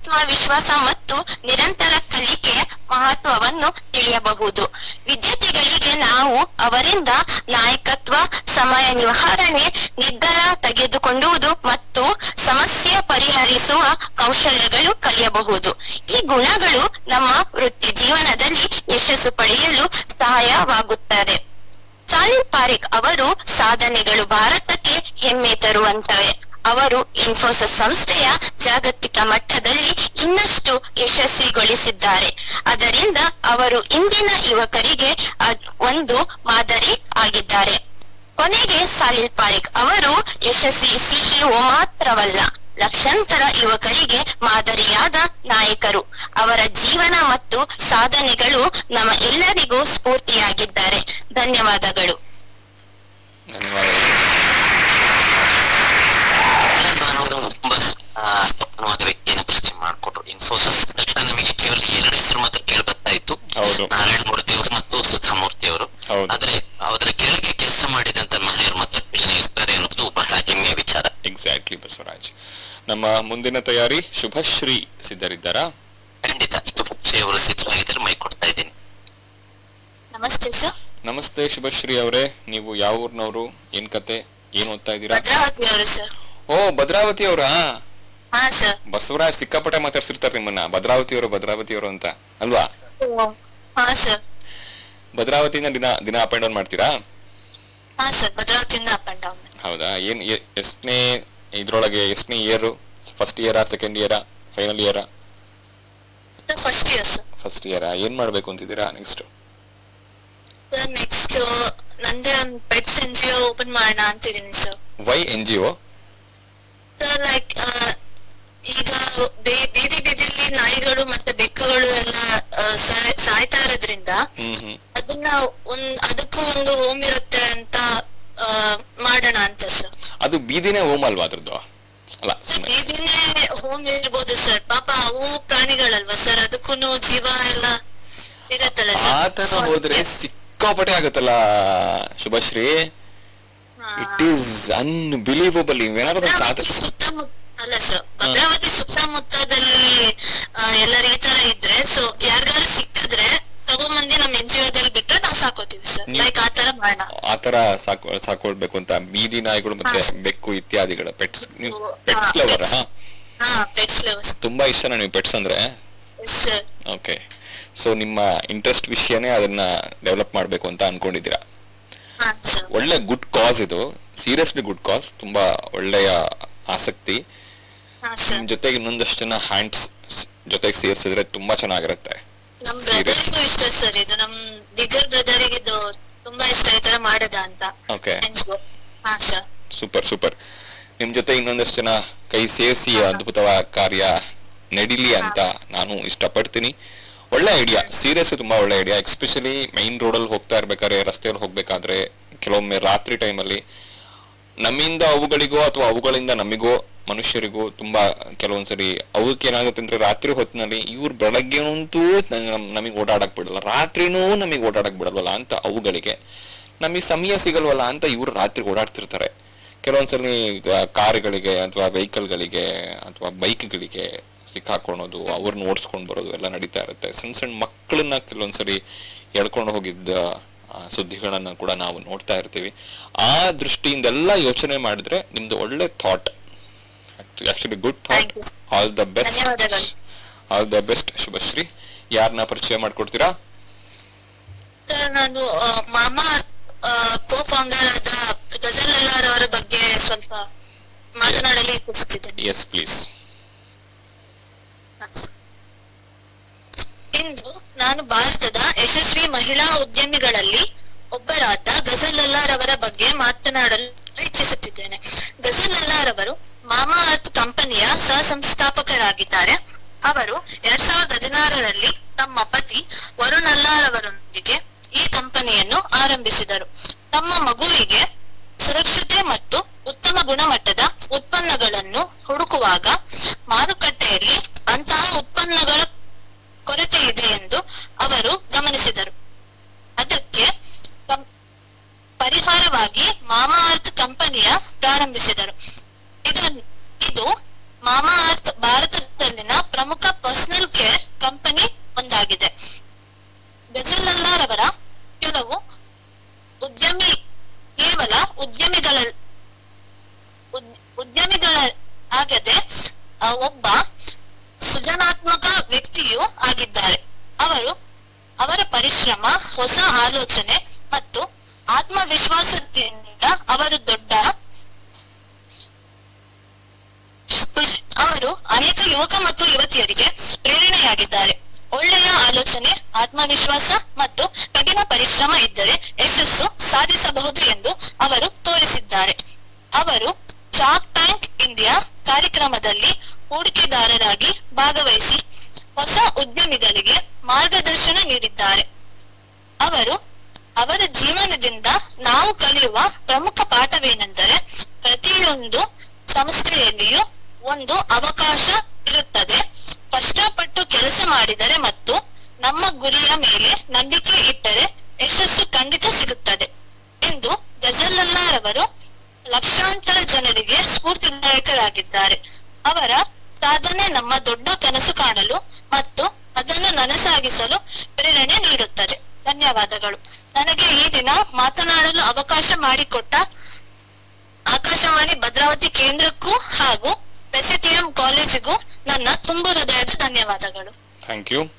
ಆತ್ಮವಿಶ್ವಾಸ ಮತ್ತು ನಿರಂತರ ಕಲಿಕೆಯ ಮಹತ್ವವನ್ನು ತಿಳಿಯಬಹುದು ವಿದ್ಯಾರ್ಥಿಗಳಿಗೆ ನಾವು ಅವರಿಂದ ನಾಯಕತ್ವ ಸಮಯ ನಿರ್ವಹಣೆ ನಿರ್ಧಾರ ತೆಗೆದುಕೊಳ್ಳುವುದು ಮತ್ತು ಸಮಸ್ಯೆ ಪರಿಹರಿಸುವ ಕೌಶಲ್ಯಗಳು ಕಲಿಯಬಹುದು ಈ ಗುಣಗಳು ನಮ್ಮ ವೃತ್ತಿ ಜೀವನದಲ್ಲಿ ಯಶಸ್ಸು ಪಡೆಯಲು ಸಹಾಯವಾಗುತ್ತದೆ ಸಾಲಿಂ ಪಾರಿಕ್ ಅವರು ಸಾಧನೆಗಳು ಭಾರತಕ್ಕೆ ಹೆಮ್ಮೆ ತರುವಂತವೆ ಅವರು ಇನ್ಫೋಸಿಸ್ ಸಂಸ್ಥೆಯ ಜಾಗತಿಕ ಮಟ್ಟದಲ್ಲಿ ಇನ್ನಷ್ಟು ಯಶಸ್ವಿಗೊಳಿಸಿದ್ದಾರೆ ಅದರಿಂದ ಅವರು ಇಂದಿನ ಯುವಕರಿಗೆ ಅದ್- ಒಂದು ಮಾದರಿ ಆಗಿದ್ದಾರೆ ಕೊನೆಗೆ ಸಾಲಿಲ್ ಪಾರಿಕ್ ಅವರು ಯಶಸ್ವಿ ಸಿಇಒ ಮಾತ್ರವಲ್ಲ ಲಕ್ಷಾಂತರ ಯುವಕರಿಗೆ ಮಾದರಿಯಾದ ನಾಯಕರು ಅವರ ಜೀವನ ಮತ್ತು ಸಾಧನೆಗಳು ನಮ್ಮ ಎಲ್ಲರಿಗೂ ಸ್ಫೂರ್ತಿಯಾಗಿದ್ದಾರೆ ಧನ್ಯವಾದಗಳು ಧನ್ಯವಾದಗಳು ಅವರು ತುಂಬಾ ಆ, ಉತ್ತಮವಾದ ವ್ಯಕ್ತಿಯನ್ನು ಪರಿಚಯ ಮಾಡಿಕೊಟ್ರು ಇನ್ಫೋಸಿಸ್ ತಕ್ಷಣ ನಮಗೆ ಕೇವಲ ಎರಡು ಹೆಸರು ಮಾತ್ರ ಕೇಳಿ ಬರ್ತಾ ಇತ್ತು ಹೌದು. ನಾರಾಯಣ ಮೂರ್ತಿ ಅವರು ಮತ್ತು ಸುಧಾಮೂರ್ತಿ ಅವರು ಹೌದು. ಆದ್ರೆ ಅವರ ಕೆಳಗೆ ಕೆಲಸ ಮಾಡಿದಂತ ಮಹಿಳೆಯರು ಮತ್ತೆ ಇರ್ತಾರೆ ಅನ್ನೋದು ಬಹಳ ಹೆಮ್ಮೆಯ ವಿಚಾರ ಎಕ್ಸಾಕ್ಟ್ಲಿ ಬಸವರಾಜ್ ನಮ್ಮ ಮುಂದಿನ ತಯಾರಿ ಶುಭಶ್ರೀ ಸಿದ್ಧರಿದ್ದಾರಾ ಖಂಡಿತ ಇದು ಪಕ್ಷಿ ಅವರು ಸಿದ್ಧವಾಗಿದ್ದರೆ ಮೈ ಕೊಡ್ತಾ ಇದ್ದೀನಿ ನಮಸ್ತೆ ಸರ್ ನಮಸ್ತೆ ಶುಭಶ್ರೀ ಅವರೇ ನೀವು ಯಾವ ಊರ್ನವರು ಏನ್ ಕತೆ ಏನ್ ಓದ್ತಾ ಇದ್ದೀರಾ ಭದ್ರಾವತಿ ಅವರು ಸರ್ ಓ ಭದ್ರಾವತಿ ಅವರಾ ಹಾ ಸರ್ ಬಸವರಾಜ್ ಸಿಕ್ಕಾಪಟ್ಟೆ ಮಾತಾಡ್ಸಿರ್ತಾರೆ ನಿಮ್ಮನ್ನ ಭದ್ರಾವತಿ ಅವರು ಭದ್ರಾವತಿ ಅವರು ಅಂತ ಅಲ್ವಾ ಹಾ ಸರ್ ಭದ್ರಾವತಿಯಿಂದ ದಿನ ದಿನ ಅಪ್ ಅಂಡ್ ಡೌನ್ ಮಾಡ್ತೀರಾ ಹಾ ಸರ್ ಭದ್ರಾವತಿಯಿಂದ ಅಪ್ ಅಂಡ್ ಡೌನ್ ಹೌದಾ ಏನ್ ಎ- ಎಷ್ಟನೇ ಇದ್ರೊಳಗೆ ಎಷ್ಟನೇ ಇಯರ್ ಫಸ್ಟ್ ಇಯರಾ ಸೆಕೆಂಡ್ ಇಯರಾ ಫೈನಲ್ ಇಯರಾ ಫಸ್ಟ್ ಇಯರ್ ಸರ್ ಫಸ್ಟ್ ಇಯರಾ ಏನ್ ಮಾಡ್ಬೇಕು ಅಂತಿದ್ದೀರಾ ನೆಕ್ಸ್ಟ್ ಸರ್ ನೆಕ್ಸ್ಟ್ ನಂದೇ ಒಂದು ಪೆಟ್ಸ್ ಎನ್ ಜಿ ಓಪನ್ ಮಾಡೋಣ ಅಂತಿದ್ದೀನಿ sir why N G O sir like ಈಗ ಬೇ- ಬೀದಿ ಬೀದಿಲಿ ನಾಯಿಗಳು ಮತ್ತೆ ಬೆಕ್ಕುಗಳು ಎಲ್ಲ ಆ, ಸಾಯ್- ಸಾಯ್ತಾ ಇರೋದ್ರಿಂದ ಹ್ಮ್ ಹ್ಮ್ ಅದನ್ನ ಒಂದ್ ಅದಕ್ಕೂ ಒಂದು ಹೋಮ್ ಇರುತ್ತೆ ಅಂತ ಆ, ಮಾಡೋಣ ಅಂತ ಸರ್ ಅದು ಬೀದಿನೇ ಹೋಮ್ ಅಲ್ವಾ ಅದ್ರದ್ದು ಅಲ್ಲ ಸುಮ್ನೆ ಬೀದಿನೇ ಹೋಮ್ ಇರ್ಬೋದು ಸರ್ ಪಾಪ ಅವು ಪ್ರಾಣಿಗಳಲ್ವಾ ಸರ್ ಅದಕ್ಕೂ ಜೀವ ಎಲ್ಲ ಇರತ್ತಲ್ಲ ಆತರ ಸರ್ ಹೋದ್ರೆ ಸಿಕ್ಕಾಪಟ್ಟೆ ಆಗುತ್ತಲ್ಲ ಶುಭಶ್ರೀ ಇಟ್ ಈಸ್ ಅನ್ಬಿಲೀವಬಲ್ ಏನಾದ್ರು ಒಂದ್ ಸಾಧನೆ ಭದ್ರಾವತಿ ಸುತ್ತಮುತ್ತ ಅಲ್ಲ ಸರ್ ಭದ್ರಾವತಿ ಸುತ್ತಮುತ್ತದಲ್ಲಿ ಆ, ಎಲ್ಲರೂ ಈ ತರ ಇದ್ರೆ ಸೊ ಯಾರಿಗಾರು ಸಿಕ್ಕಿದ್ರೆ ತಗೊಂಬಂದಿ ನಮ್ ಎನ್ ಜಿ ಒದಲ್ಲಿ ಬಿಟ್ರೆ ನಾವು ಸಾಕೋತೀವಿ ಸರ್ ನೀವು- ಲೈಕ್ ಆತರ ಮಾಡೋಣ ಆತರ ಸಾಕು ಸಾಕೊಳ್ಬೇಕು ಅಂತ ಬೀದಿ ನಾಯಿಗಳು ಮತ್ತೆ ಹಾ. ಬೆಕ್ಕು ಇತ್ಯಾದಿಗಳು ಪೆಟ್ಸ್ ನೀವು ಹಾ, ಪೆಟ್ಸ್ ಲವರ್ pets. ಹಾ ಪೆಟ್ಸ್ ಲವರ್ಸ್ ತುಂಬಾ ಇಷ್ಟನಾ ನೀವು ಪೆಟ್ಸ್ ಅಂದ್ರೆ ಸರ್ ಓಕೆ ಸೊ ನಿಮ್ಮ ಇಂಟ್ರೆಸ್ಟ್ ವಿಷಯನೇ ಅದನ್ನ ಡೆವಲಪ್ ಮಾಡ್ಬೇಕು ಅಂತ ಅನ್ಕೊಂಡಿದ್ದೀರಾ ಹಾ ಸರ್ ಒಳ್ಳೆ ಗುಡ್ ಕಾಸ್ ಇದು ಸೀರಿಯಸ್ಲಿ ಗುಡ್ ಕಾಸ್ ತುಂಬಾ ಒಳ್ಳೆಯ ಆಸಕ್ತಿ ಹಾ ನಿಮ್ ಸರ್ ಜೊತೆಗೆ ಇನ್ನೊಂದಷ್ಟು ಜನ ಹ್ಯಾಂಡ್ಸ್ ಜೊತೆಗೆ ಸೇರ್ಸಿದ್ರೆ ತುಂಬಾ ಚೆನ್ನಾಗಿರುತ್ತೆ ನಮ್ Serious. ಬ್ರದರಿಗೂ ಇಷ್ಟ ಸರ್ ಇದು ನಮ್ ಬಿಗರ್ ಬ್ರದರಿಗೆ ಇದು ತುಂಬಾ ಇಷ್ಟ ಈ ತರ ಮಾಡದ ಅಂತ ಓಕೆ NGO. ಹಾ ಸರ್ ಸೂಪರ್ ಸೂಪರ್ ನಿಮ್ ಜೊತೆ ಇನ್ನೊಂದಷ್ಟು ಜನ ಕೈ ಸೇರಿಸಿ ಅದ್ಭುತವಾದ ಕಾರ್ಯ ನಡಿಲಿ ಅಂತ ನಾನು ಇಷ್ಟಪಡ್ತೀನಿ ಒಳ್ಳೆ ಐಡಿಯಾ ಸೀರಿಯಸ್ ತುಂಬಾ ಒಳ್ಳೆ ಐಡಿಯಾ ಎಕ್ಸ್ಪೆಷಲಿ ಮೈನ್ ರೋಡಲ್ಲಿ ಹೋಗ್ತಾ ಇರ್ಬೇಕಾದ್ರೆ ರಸ್ತೆಯಲ್ಲಿ ಹೋಗ್ಬೇಕಾದ್ರೆ ಕೆಲವೊಮ್ಮೆ ರಾತ್ರಿ ಟೈಮಲ್ಲಿ ನಮ್ಮಿಂದ ಅವುಗಳಿಗೋ ಅಥವಾ ಅವುಗಳಿಂದ ನಮಿಗೋ ಮನುಷ್ಯರಿಗೂ ತುಂಬಾ ಕೆಲವೊಂದ್ಸರಿ ಅವಕ್ಕೆ ಏನಾಗುತ್ತೆ ಅಂದ್ರೆ ರಾತ್ರಿ ಹೊತ್ತಿನಲ್ಲಿ ಇವ್ರು ಬೆಳಗ್ಗೆನಂತೂ ನಮಗೆ ಓಡಾಡಕ್ ಬಿಡಲ್ಲ ರಾತ್ರಿನೂ ನಮಗೆ ಓಡಾಡಕ್ ಬಿಡಲ್ವಲ್ಲ ಅಂತ ಅವುಗಳಿಗೆ ನಮಗೆ ಸಮಯ ಸಿಗಲ್ವಲ್ಲ ಅಂತ ಇವ್ರು ರಾತ್ರಿ ಓಡಾಡ್ತಿರ್ತಾರೆ ಕೆಲವೊಂದ್ಸಲಿ ಕಾರುಗಳಿಗೆ ಅಥವಾ ವೆಹಿಕಲ್ಗಳಿಗೆ ಅಥವಾ ಬೈಕ್ಗಳಿಗೆ ಸಿಕ್ಕಾಕೊಳ್ಳೋದು ಅವ್ರನ್ನ ಓಡಿಸ್ಕೊಂಡು ಬರೋದು ಎಲ್ಲ ನಡೀತಾ ಇರುತ್ತೆ ಸಣ್ಣ ಸಣ್ಣ ಮಕ್ಕಳನ್ನ ಕೆಲವೊಂದ್ಸರಿ ಎಳ್ಕೊಂಡು ಹೋಗಿದ್ದ ಆ, ಸುದ್ದಿಗಳನ್ನ ಕೂಡ ನಾವು ನೋಡ್ತಾ ಇರ್ತೀವಿ ಆ ದೃಷ್ಟಿಯಿಂದೆಲ್ಲ ಯೋಚನೆ ಮಾಡಿದ್ರೆ ನಿಮ್ದು ಒಳ್ಳೆ thought actually good thought Thank you. All the best ಧನ್ಯವಾದಗಳು. ಆಲ್ ದ ಬೆಸ್ಟ್ ಶುಭಶ್ರೀ ಯಾರನ್ನ ಪರಿಚಯ ಮಾಡ್ಕೊಡ್ತೀರಾ ಸರ್, ನಾನು ಆ, ಮಾಮಾ ಕೋ ಫೌಂಡರ್ ಆದ ಗಜಲ್ ಅಲ್ಲಾರ್ ಅವರ ಬಗ್ಗೆ ಸ್ವಲ್ಪ ಮಾತನಾಡಲು ಇಚ್ಛಿಸುತ್ತಿದ್ದೇನೆ ಎಸ್ ಪ್ಲೀಸ್ ಇಂದು ನಾನು ಭಾರತದ ಯಶಸ್ವಿ ಮಹಿಳಾ ಉದ್ಯಮಿಗಳಲ್ಲಿ ಒಬ್ಬರಾದ ಗಜಲ್ ಅಲ್ಲಾರ್ ಅವರ ಬಗ್ಗೆ ಮಾತನಾಡಲು ಇಚ್ಛಿಸುತ್ತಿದ್ದೇನೆ ಗಜಲ್ ಅಲ್ಲಾರ್ ಅವರು ಮಾಮಾ ಅರ್ತ್ ಕಂಪನಿಯ ಸಹ ಸಂಸ್ಥಾಪಕರಾಗಿದ್ದಾರೆ ಅವರು ಎರಡ್ ಸಾವಿರದ ಹದಿನಾರರಲ್ಲಿ ತಮ್ಮ ಪತಿ ವರುಣ್ ಅಲ್ಲಾರ್ ಅವರೊಂದಿಗೆ ಈ ಕಂಪನಿಯನ್ನು ಆರಂಭಿಸಿದರು ತಮ್ಮ ಮಗುವಿಗೆ ಸುರಕ್ಷತೆ ಮತ್ತು ಉತ್ತಮ ಗುಣಮಟ್ಟದ ಉತ್ಪನ್ನಗಳನ್ನು ಹುಡುಕುವಾಗ ಮಾರುಕಟ್ಟೆಯಲ್ಲಿ ಅಂತಹ ಉತ್ಪನ್ನಗಳ ಕೊರತೆ ಇದೆ ಎಂದು ಅವರು ಗಮನಿಸಿದರು ಅದಕ್ಕೆ ಕಂ- ಪರಿಹಾರವಾಗಿ ಮಾಮಾ ಅರ್ತ್ ಕಂಪನಿಯ ಪ್ರಾರಂಭಿಸಿದರು ಇದನ್ನು ಇದು ಮಾಮಾ ಅರ್ತ್ ಭಾರತದಲ್ಲಿನ ಪ್ರಮುಖ ಕಂಪನಿ ಒಂದಾಗಿದೆ ಬೆಜೆಲ್ಲರವರ ಕೆಲವು ಉದ್ಯಮಿ ಕೇವಲ ಉದ್ಯಮಿಗಳ ಉದ್- ಉದ್ಯಮಿಗಳ ಆಗದೆ ಆ, ಒಬ್ಬ ಸೃಜನಾತ್ಮಕ ವ್ಯಕ್ತಿಯೂ ಆಗಿದ್ದಾರೆ ಅವರು ಅವರ ಪರಿಶ್ರಮ ಹೊಸ ಆಲೋಚನೆ ಮತ್ತು ಆತ್ಮವಿಶ್ವಾಸದಿಂದ ಅವರು ದೊಡ್ಡ ಅವರು ಅನೇಕ ಯುವಕ ಮತ್ತು ಯುವತಿಯರಿಗೆ ಪ್ರೇರಣೆಯಾಗಿದ್ದಾರೆ ಒಳ್ಳೆಯ ಆಲೋಚನೆ ಆತ್ಮವಿಶ್ವಾಸ ಮತ್ತು ಕಠಿಣ ಪರಿಶ್ರಮ ಇದ್ದರೆ ಯಶಸ್ಸು ಸಾಧಿಸಬಹುದು ಎಂದು ಅವರು ತೋರಿಸಿದ್ದಾರೆ ಅವರು ಶಾರ್ಕ್ ಟ್ಯಾಂಕ್ ಇಂಡಿಯಾ ಕಾರ್ಯಕ್ರಮದಲ್ಲಿ ಹೂಡಿಕೆದಾರರಾಗಿ ಭಾಗವಹಿಸಿ ಹೊಸ ಉದ್ಯಮಿಗಳಿಗೆ ಮಾರ್ಗದರ್ಶನ ನೀಡಿದ್ದಾರೆ ಅವರು ಅವರ ಜೀವನದಿಂದ ನಾವು ಕಲಿಯುವ ಪ್ರಮುಖ ಪಾಠವೇನೆಂದರೆ ಪ್ರತಿಯೊಂದು ಸಂಸ್ಥೆಯಲ್ಲಿಯೂ ಒಂದು ಅವಕಾಶ ಇರುತ್ತದೆ ಕಷ್ಟಪಟ್ಟು ಕೆಲಸ ಮಾಡಿದರೆ ಮತ್ತು ನಮ್ಮ ಗುರಿಯ ಮೇಲೆ ನಂಬಿಕೆ ಇಟ್ಟರೆ ಯಶಸ್ಸು ಖಂಡಿತ ಸಿಗುತ್ತದೆ ಎಂದು ಗಜಲ್ಲಲ್ಲಾರವರು ಲಕ್ಷಾಂತರ ಜನರಿಗೆ ಸ್ಫೂರ್ತಿದಾಯಕರಾಗಿದ್ದಾರೆ ಅವರ ಸಾಧನೆ ನಮ್ಮ ದೊಡ್ಡ ಕನಸು ಕಾಣಲು ಮತ್ತು ಅದನ್ನು ನನಸಾಗಿಸಲು ಪ್ರೇರಣೆ ನೀಡುತ್ತದೆ ಧನ್ಯವಾದಗಳು ನನಗೆ ಈ ದಿನ ಮಾತನಾಡಲು ಅವಕಾಶ ಮಾಡಿಕೊಟ್ಟ ಆಕಾಶವಾಣಿ ಭದ್ರಾವತಿ ಕೇಂದ್ರಕ್ಕೂ ಹಾಗೂ ಬೆಸಿಟಿಎಂ ಕಾಲೇಜಿಗೂ ನನ್ನ ತುಂಬು ಹೃದಯದ ಧನ್ಯವಾದಗಳು ಥ್ಯಾಂಕ್ ಯು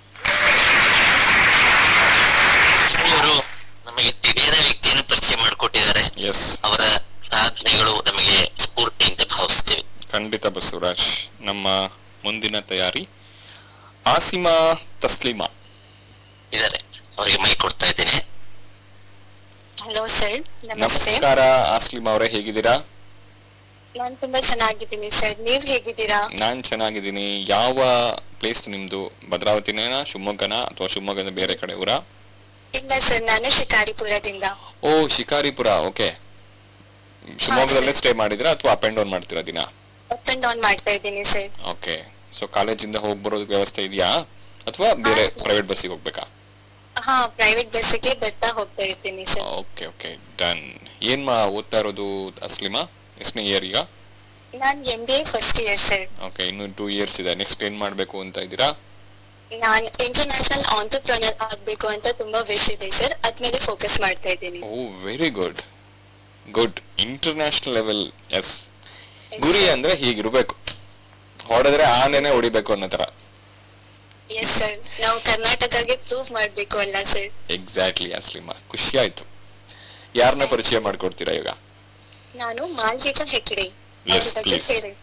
ಇವರು ನಮಗೆ ತಿಳಿಯದ ವ್ಯಕ್ತಿಯನ್ನು ಪರಿಚಯ ಮಾಡಿಕೊಟ್ಟಿದ್ದಾರೆ ಎಸ್ ಅವರ ಸಾಧನೆಗಳು ನಮಗೆ ಸ್ಫೂರ್ತಿ ಅಂತ ಭಾವಿಸ್ತೇವೆ ಖಂಡಿತ ಬಸವರಾಜ್ ನಮ್ಮ ಮುಂದಿನ ತಯಾರಿ ಆಸಿಮಾ ತಸ್ಲಿಮಾ ಇದ್ದಾರೆ ಅವರಿಗೆ ಮೈ ಕೊಡ್ತಾ ಇದ್ದೇನೆ ಹಲೋ ಸರ್ ನಮಸ್ತೆ ನಮಸ್ಕಾರ ಆಸ್ಲಿಮಾ ಅವರೇ ಹೇಗಿದ್ದೀರಾ ನಾನ್ ತುಂಬಾ ಚೆನ್ನಾಗಿದ್ದೀನಿ ಸರ್ ನೀವ್ ಹೇಗಿದ್ದೀರಾ ನಾನ್ ಚೆನ್ನಾಗಿದ್ದೀನಿ ಯಾವ ಪ್ಲೇಸ್ ನಿಮ್ದು ಭದ್ರಾವತಿನೇನಾ ಶಿವಮೊಗ್ಗನ ಅಥವಾ ಶಿವಮೊಗ್ಗದ ಬೇರೆ ಕಡೆ ಊರಾ ಇಲ್ಲ ಸರ್ ನಾನು ಶಿಕಾರಿಪುರದಿಂದ ಓ ಶಿಕಾರಿಪುರ ಓಕೆ ಶಿವಮೊಗ್ಗದಲ್ಲೇ ಸ್ಟೇ ಮಾಡಿದ್ರಾ ಅಥವಾ ಅಪ್ ಅಂಡ್ ಡೌನ್ ಮಾಡ್ತೀರಾ ದಿನ ಅಪ್ ಅಂಡ್ ಡೌನ್ ಮಾಡ್ತಾ ಇದ್ದೀನಿ ಸರ್ ಓಕೆ ಸೊ ಕಾಲೇಜಿಂದ ಹೋಗಿ ಬರೋದಕ್ಕೆ ವ್ಯವಸ್ಥೆ ಇದೆಯಾ ಅಥವಾ ಬೇರೆ ಹಾ, sir. ಪ್ರೈವೇಟ್ ಬಸ್ಸಿಗೆ ಹೋಗ್ಬೇಕಾ ಹಾ ಪ್ರೈವೇಟ್ ಬಸ್ಸಿಗೆ ಬರ್ತಾ ಹೋಗ್ತಾ ಇರ್ತೀನಿ ಸರ್ ಓಕೆ ಓಕೆ ಡನ್ ಏನ್ ಮಾ ಓದ್ತಾ ಇರೋದು ಅಸ್ಲಿಮಾ ಎಷ್ಟನೇ ಇಯರ್ ಈಗ ನಾನ್ M B A first year sir okay ಇನ್ನು ಟೂ ಇಯರ್ಸ್ ಇದೆ ನೆಕ್ಸ್ಟ್ ಏನ್ ಮಾಡ್ಬೇಕು ಅಂತ ಇದ್ದೀರಾ ನಾನ್ ಇಂಟರ್ನ್ಯಾಷನಲ್ ಆಂಟರ್ಪ್ರನರ್ ಆಗ್ಬೇಕು ಅಂತ ತುಂಬಾ ವಿಶ್ ಇದೆ ಸರ್ ಅದ್ಮೇಲೆ ಫೋಕಸ್ ಮಾಡ್ತಾ ಇದ್ದೀನಿ oh very good good international level yes ಗುರಿ ಅಂದ್ರೆ ಹೀಗಿರ್ಬೇಕು ಹೊಡೆದ್ರೆ ಆನೆನೆ ಹೊಡಿಬೇಕು ಅನ್ನೋ ತರ ಎಸ್ ಸರ್ ನಾವು ಕರ್ನಾಟಕಗೆ ಪ್ರೂವ್ ಮಾಡ್ಬೇಕು ಅಲ್ಲ ಸರ್ ಎಕ್ಸಾಕ್ಟ್ಲಿ ಅಸ್ಲಿಮಾ ಖುಷಿ ಆಯ್ತು ಯಾರನ್ನ ಪರಿಚಯ ಮಾಡ್ಕೊಡ್ತೀರಾ ಈಗ ನಾನು ಮಾಲ್ವಿಕಾ ಹೆಗ್ಡೆ Yes, ಅವ್ರ ಬಗ್ಗೆ please. ಹೇಳಿ.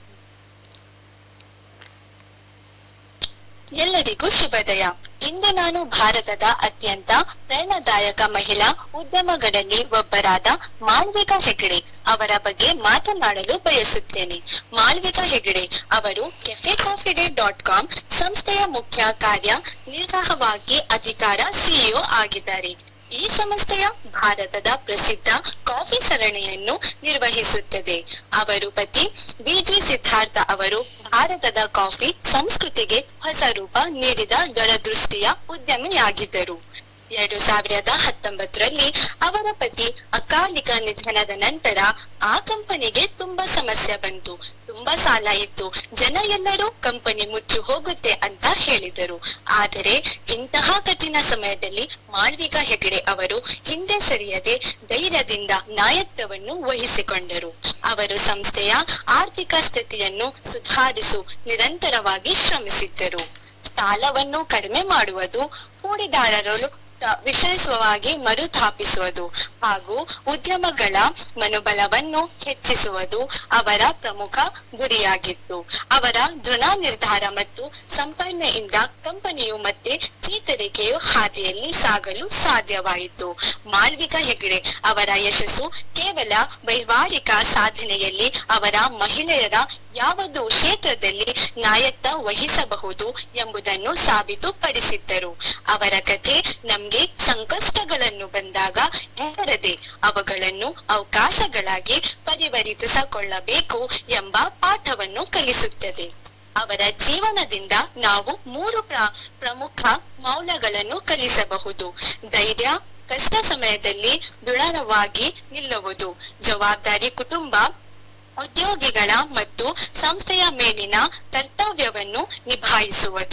ಎಲ್ಲರಿಗೂ ಶುಭೋದಯ ಇಂದು ನಾನು ಭಾರತದ ಅತ್ಯಂತ ಪ್ರೇರಣಾದಾಯಕ ಮಹಿಳಾ ಉದ್ಯಮಗಳಲ್ಲಿ ಒಬ್ಬರಾದ ಮಾಳ್ವಿಕಾ ಹೆಗಡೆ ಅವರ ಬಗ್ಗೆ ಮಾತನಾಡಲು ಬಯಸುತ್ತೇನೆ ಮಾಳ್ವಿಕಾ ಹೆಗಡೆ ಅವರು cafe coffee day dot com ಸಂಸ್ಥೆಯ ಮುಖ್ಯ ಕಾರ್ಯ ನಿರ್ವಾಹವಾಗಿ ಅಧಿಕಾರ ಸಿಇಒ ಆಗಿದ್ದಾರೆ ಈ ಸಂಸ್ಥೆಯ ಭಾರತದ ಪ್ರಸಿದ್ಧ ಕಾಫಿ ಸರಣಿಯನ್ನು ನಿರ್ವಹಿಸುತ್ತದೆ ಅವರು ಪತಿ ಬಿಜಿ ಸಿದ್ಧಾರ್ಥ ಅವರು ಭಾರತದ ಕಾಫಿ ಸಂಸ್ಕೃತಿಗೆ ಹೊಸ ರೂಪ ನೀಡಿದ ದೂರದೃಷ್ಟಿಯ ಉದ್ಯಮಿಯಾಗಿದ್ದರು ಎರಡು ಸಾವಿರದ ಹತ್ತೊಂಬತ್ತರಲ್ಲಿ ಅವರ ಪತಿ ಅಕಾಲಿಕ ನಿಧನದ ನಂತರ ಆ ಕಂಪನಿಗೆ ತುಂಬಾ ಸಮಸ್ಯೆ ಬಂತು ತುಂಬಾ ಸಾಲ ಇತ್ತು ಜನ ಎಲ್ಲರೂ ಕಂಪನಿ ಮುಚ್ಚು ಹೋಗುತ್ತೆ ಅಂತ ಹೇಳಿದರು ಆದರೆ ಇಂತಹ ಕಠಿಣ ಸಮಯದಲ್ಲಿ ಮಾಳ್ವಿಕಾ ಹೆಗಡೆ ಅವರು ಹಿಂದೆ ಸರಿಯದೆ ಧೈರ್ಯದಿಂದ ನಾಯಕತ್ವವನ್ನು ವಹಿಸಿಕೊಂಡರು ಅವರು ಸಂಸ್ಥೆಯ ಆರ್ಥಿಕ ಸ್ಥಿತಿಯನ್ನು ಸುಧಾರಿಸು ನಿರಂತರವಾಗಿ ಶ್ರಮಿಸಿದ್ದರು ಸಾಲವನ್ನು ಕಡಿಮೆ ಮಾಡುವುದು ಹೂಡಿದಾರರು ತ- ವಿಶ್ವಾಸವಾಗಿ ಮರುಸ್ಥಾಪಿಸುವುದು ಹಾಗೂ ಉದ್ಯಮಗಳ ಮನೋಬಲವನ್ನು ಹೆಚ್ಚಿಸುವುದು ಅವರ ಪ್ರಮುಖ ಗುರಿಯಾಗಿತ್ತು ಅವರ ದೃಢ ನಿರ್ಧಾರ ಮತ್ತು ಸಂಪನ್ನೆಯಿಂದ ಕಂಪನಿಯು ಮತ್ತೆ ಚೇತರಿಕೆಯು ಹಾದಿಯಲ್ಲಿ ಸಾಗಲು ಸಾಧ್ಯವಾಯಿತು ಮಾಳ್ವಿಕಾ ಹೆಗಡೆ ಅವರ ಯಶಸ್ಸು ಕೇವಲ ವೈವಾಹಿಕ ಸಾಧನೆಯಲ್ಲಿ ಅವರ ಮಹಿಳೆಯರ ಯಾವುದು ಕ್ಷೇತ್ರದಲ್ಲಿ ನಾಯಕತ್ವ ವಹಿಸಬಹುದು ಎಂಬುದನ್ನು ಸಾಬೀತುಪಡಿಸಿದ್ದರು ಅವರ ಕಥೆ ನಮ್ಗೆ ಸಂಕಷ್ಟಗಳನ್ನು ಬಂದಾಗ ಹೆದರದೆ ಅವುಗಳನ್ನು ಅವಕಾಶಗಳಾಗಿ ಪರಿವರ್ತಿಸಿಕೊಳ್ಳಬೇಕು ಎಂಬ ಪಾಠವನ್ನು ಕಲಿಸುತ್ತದೆ ಅವರ ಜೀವನದಿಂದ ನಾವು ಮೂರು ಪ್ರ ಪ್ರಮುಖ ಮೌಲ್ಯಗಳನ್ನು ಕಲಿಸಬಹುದು ಧೈರ್ಯ ಕಷ್ಟ ಸಮಯದಲ್ಲಿ ದೃಢವಾಗಿ ನಿಲ್ಲುವುದು ಜವಾಬ್ದಾರಿ ಕುಟುಂಬ ಉದ್ಯೋಗಿಗಳ ಮತ್ತು ಸಂಸ್ಥೆಯ ಮೇಲಿನ ಕರ್ತವ್ಯವನ್ನು ನಿಭಾಯಿಸುವುದು